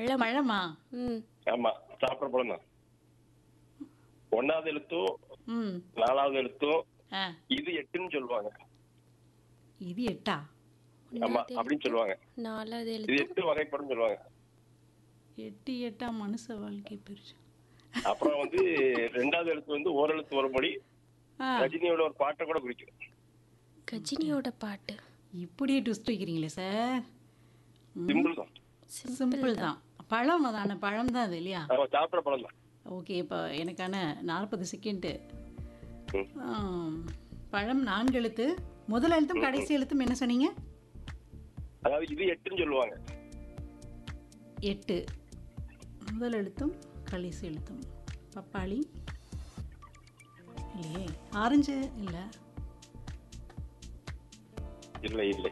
பழம் பழமா ம் ஆமா சாப்பிட்ற பழம் தான் ஒன்னாவது எழுத்தும் ம் நாலாவது எழுத்தும் ஆ இது எட்டுன்னு சொல்லுவாங்க இது எட்டா ஆமா அப்படின்னு சொல்லுவாங்க நாலாவது இது எழுத்து எட்டு வகைப்படும் சொல்லுவாங்க எட்டு எட்டா மனுஷ வாழ்க்கை பெருசு அப்புறம் வந்து ரெண்டாவது எழுத்து வந்து ஓரெழுத்து வரும்படி ஆ ரஜினியோட ஒரு பாட்டை கூட குறிக்கும் கஜினியோட பாட்டு இப்படியே ட்விஸ்ட் வைக்கிறீங்களே சார் சிம்பிள் தான் சிம்பிள் தான் பழம் அதான பழம் தான் அது இல்லையா ஆமா சாப்பிட்ற பழம் தான் ஓகே இப்போ எனக்கான நாற்பது செகண்டு ம். பழம் நான்கு எழுத்து முதல் எழுத்தும் கடைசி எழுத்தும் என்ன சொன்னீங்க அதாவது இது எட்டுன்னு சொல்லுவாங்க எட்டு முதல் எழுத்தும் கடைசி எழுத்தும் பப்பாளி இல்லையே ஆரஞ்சு இல்லை இல்லை இல்லை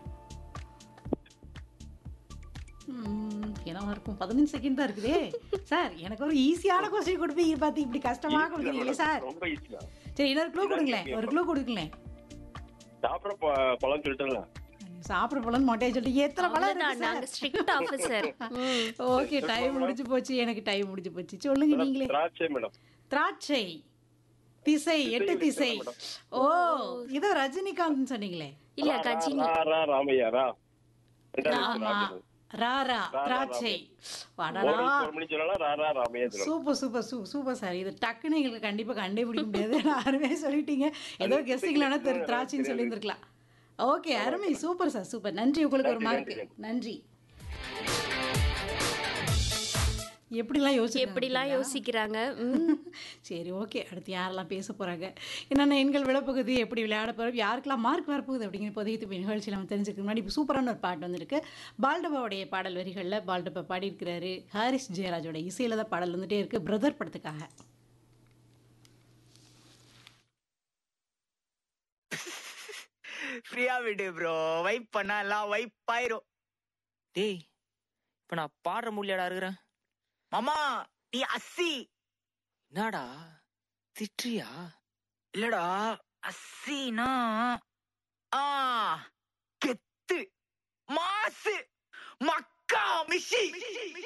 என்னவா இருக்கும் பதினஞ்சு செகண்ட் தான் இருக்குதே சார் எனக்கு ஒரு ஈஸியான கொஸ்டின் கொடுப்பீங்க பார்த்து இப்படி கஷ்டமாக கொடுக்குறீங்களே சார் ரொம்ப ஈஸி தான் சரி இன்னொரு க்ளூ கொடுங்களேன் ஒரு க்ளூ கொடுங்களேன் சாப்பிட்ற ப- பழம் சொல்லிட்டேன்ல சாப்பிட்ற பழம் மொட்டையை சொல்லிட்டு எத்தனை பழம் அவ்வளவுதான் இருக்கு நாங்க ஸ்ட்ரிக்ட் ஆபீசர் ஓகே டைம் முடிஞ்சு போச்சு எனக்கு டைம் முடிஞ்சு போச்சு சொல்லுங்க நீங்களே திராட்சை மேடம் திராட்சை திசை எட்டு திசை மேடம். ஓ இதோ ரஜினிகாந்த் சொன்னீங்களே இல்ல கஜினி ரா ரா ராமையா ரா ரெண்டாவது ஆமா ராஜன். ராரா திராட்சை ஒரு வடடா எழுத்து ஒரு மணி சொல்லலாம் ரா ரா ராமையா சொல்லலாம் சூப்பர் சூப்பர் சூ சூப்பர் சார் இது டக்குன்னு எங்களுக்கு கண்டிப்பாக கண்டுபிடிக்க முடியாது அருமையாக சொல்லிட்டீங்க ஏதோ கெஸ்டிங்கில் வேணா திரு திராட்சைன்னு சொல்லியிருந்துருக்கலாம் ஓகே அருமை சூப்பர் சார் சூப்பர் நன்றி உங்களுக்கு ஒரு மார்க் நன்றி எப்படிலாம் யோசிச்சு எப்படிலாம் யோசிக்கிறாங்க ம். சரி ஓகே அடுத்து யாரெல்லாம் பேச போகிறாங்க என்னென்ன எண்கள் விளப்பகுதி எப்படி விளையாட போகிறோம் யாருக்கெல்லாம் மார்க் வரப்போகுது அப்படிங்கிற இப்போதைக்கு இப்போ நிகழ்ச்சியில் நம்ம தெரிஞ்சுக்க முன்னாடி இப்போ சூப்பரான ஒரு பாட்டு வந்திருக்கு பால்டபாவுடைய பாடல் வரிகளில் பால்டபா பாடியிருக்கிறாரு ஹாரிஸ் ஜெயராஜோட இசையில் தான் பாடல் வந்துட்டே இருக்குது பிரதர் படத்துக்காக ஃப்ரீயா விடு ப்ரோ வைப் பண்ணா எல்லாம் வைப் ஆயிரும் டேய் இப்ப நான் பாடுற முடியாடா இருக்கிறேன் மாமா நீ அஸ்ஸி என்னடா திட்டுறியா இல்லடா அஸ்ஸினா ஆ கெத்து மாசு மக்கா மிஷி